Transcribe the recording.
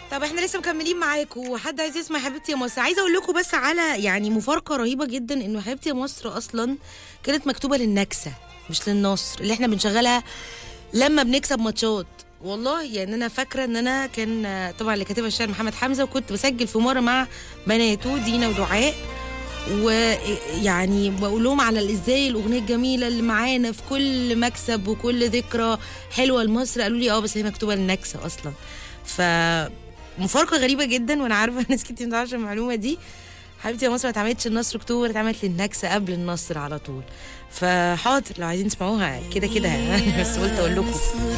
طب احنا لسه مكملين معاكم حد عايز يسمع حبيبتي يا مصر عايزه اقول لكم بس على يعني مفارقه رهيبه جدا انه حبيبتي يا مصر اصلا كانت مكتوبه للنكسه مش للنصر اللي احنا بنشغلها لما بنكسب ماتشات والله يعني انا فاكره ان انا كان طبعا اللي كاتبها الشاعر محمد حمزه وكنت بسجل في مره مع بناته دينا ودعاء ويعني بقول لهم على ازاي الاغنيه الجميله اللي معانا في كل مكسب وكل ذكرى حلوه لمصر قالوا لي اه بس هي مكتوبه للنكسه اصلا ف مفارقه غريبه جدا وانا عارفه ناس كتير ما تعرفش المعلومه دي حبيبتي يا مصر ما اتعملتش النصر اكتوبر اتعملت للنكسه قبل النصر على طول فحاضر لو عايزين تسمعوها كده كده بس قلت اقول لكم